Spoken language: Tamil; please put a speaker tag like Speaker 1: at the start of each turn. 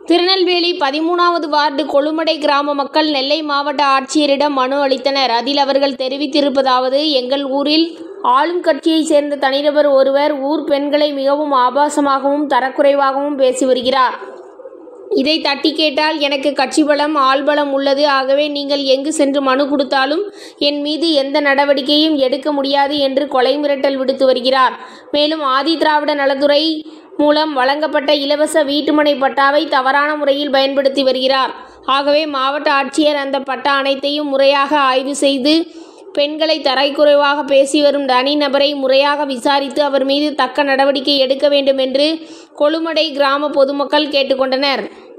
Speaker 1: திருநெல்வேலி பதிமூணாவது வார்டு கொழுமடை கிராம மக்கள் நெல்லை மாவட்ட ஆட்சியரிடம் மனு அளித்தனர் அதில் அவர்கள் தெரிவித்திருப்பதாவது எங்கள் ஊரில் ஆளும் கட்சியைச் சேர்ந்த தனிநபர் ஒருவர் ஊர் பெண்களை மிகவும் ஆபாசமாகவும் தரக்குறைவாகவும் பேசி வருகிறார் இதை தட்டி கேட்டால் எனக்கு கட்சி பலம் ஆள்பலம் உள்ளது ஆகவே நீங்கள் எங்கு சென்று மனு கொடுத்தாலும் என் மீது எந்த நடவடிக்கையும் எடுக்க முடியாது என்று கொலை மிரட்டல் விடுத்து வருகிறார் மேலும் ஆதி திராவிட நலத்துறை மூலம் வழங்கப்பட்ட இலவச வீட்டுமனை பட்டாவை தவறான முறையில் பயன்படுத்தி வருகிறார் ஆகவே மாவட்ட ஆட்சியர் அந்த பட்டா அனைத்தையும் முறையாக ஆய்வு செய்து பெண்களை தரைக்குறைவாக பேசி வரும் தனிநபரை முறையாக விசாரித்து அவர் மீது தக்க நடவடிக்கை எடுக்க வேண்டும் என்று கொழுமடை கிராம பொதுமக்கள் கேட்டுக்கொண்டனர்